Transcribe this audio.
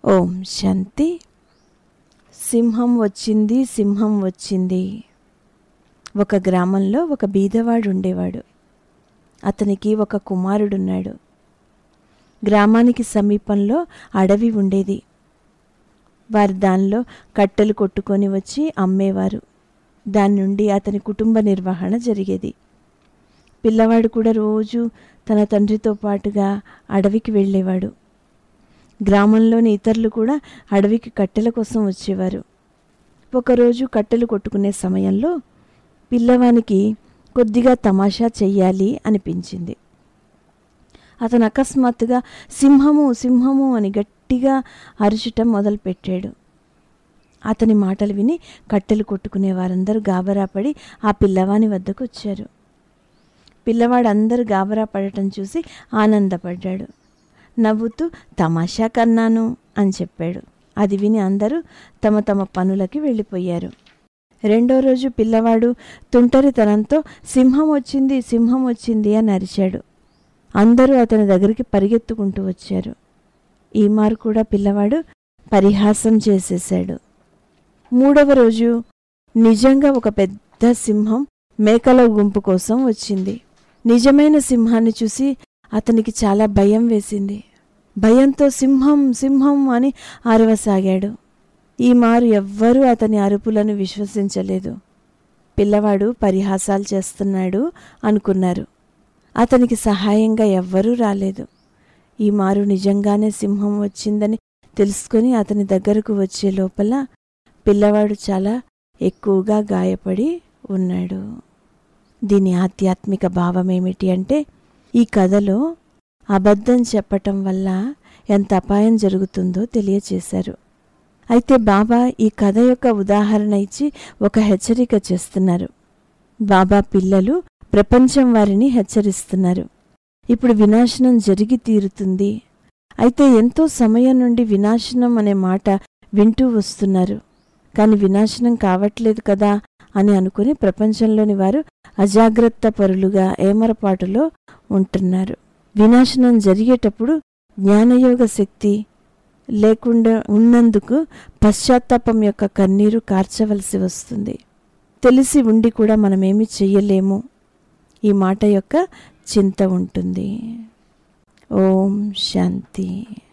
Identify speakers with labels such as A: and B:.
A: ఓం శాంతి సింహం వచ్చింది సింహం వచ్చింది ఒక గ్రామంలో ఒక బీదవాడు ఉండేవాడు అతనికి ఒక కుమారుడున్నాడు గ్రామానికి సమీపంలో అడవి ఉండేది వారు దానిలో కట్టెలు కొట్టుకొని వచ్చి అమ్మేవారు దాని నుండి అతని కుటుంబ నిర్వహణ జరిగేది పిల్లవాడు కూడా రోజు తన తండ్రితో పాటుగా అడవికి వెళ్ళేవాడు గ్రామంలోని ఇతరులు కూడా అడవికి కట్టెల కోసం వచ్చేవారు ఒకరోజు కట్టెలు కొట్టుకునే సమయంలో పిల్లవానికి కొద్దిగా తమాషా చెయ్యాలి అనిపించింది అతను అకస్మాత్తుగా సింహము సింహము అని గట్టిగా అరుచటం మొదలుపెట్టాడు అతని మాటలు విని కట్టెలు కొట్టుకునే వారందరూ గాబరాపడి ఆ పిల్లవాని వద్దకు వచ్చారు పిల్లవాడు అందరూ గాబరా పడటం చూసి ఆనందపడ్డాడు నవ్వుతూ తమాషా కన్నాను అని చెప్పాడు అది విని అందరూ తమ తమ పనులకి వెళ్ళిపోయారు రెండో రోజు పిల్లవాడు తుంటరితనంతో సింహం వచ్చింది సింహం వచ్చింది అని అరిచాడు అందరూ అతని దగ్గరికి పరిగెత్తుకుంటూ వచ్చారు ఈ మారు కూడా పిల్లవాడు పరిహాసం చేసేశాడు మూడవ రోజు నిజంగా ఒక పెద్ద సింహం మేకల గుంపు కోసం వచ్చింది నిజమైన సింహాన్ని చూసి అతనికి చాలా భయం వేసింది భయంతో సింహం సింహం అని అరవసాగాడు ఈ మారు ఎవ్వరూ అతని అరుపులను విశ్వసించలేదు పిల్లవాడు పరిహాసాలు చేస్తున్నాడు అనుకున్నారు అతనికి సహాయంగా ఎవ్వరూ రాలేదు ఈ మారు నిజంగానే సింహం వచ్చిందని తెలుసుకొని అతని దగ్గరకు వచ్చే లోపల పిల్లవాడు చాలా ఎక్కువగా గాయపడి ఉన్నాడు దీని ఆధ్యాత్మిక భావం ఏమిటి అంటే ఈ కథలో అబద్ధం చెప్పటం వల్ల ఎంత అపాయం జరుగుతుందో తెలియచేశారు అయితే బాబా ఈ కథ యొక్క ఉదాహరణ ఇచ్చి ఒక హెచ్చరిక చేస్తున్నారు బాబా పిల్లలు ప్రపంచం వారిని హెచ్చరిస్తున్నారు ఇప్పుడు వినాశనం జరిగి తీరుతుంది అయితే ఎంతో సమయం నుండి వినాశనం అనే మాట వింటూ వస్తున్నారు కానీ వినాశనం కావట్లేదు కదా అని అనుకుని ప్రపంచంలోని వారు అజాగ్రత్త పరులుగా ఏమరపాటులో ఉంటున్నారు వినాశనం జరిగేటప్పుడు జ్ఞానయోగ శక్తి లేకుండా ఉన్నందుకు పశ్చాత్తాపం యొక్క కన్నీరు కార్చవలసి వస్తుంది తెలిసి ఉండి కూడా మనమేమి చెయ్యలేము ఈ మాట యొక్క చింత ఉంటుంది ఓం శాంతి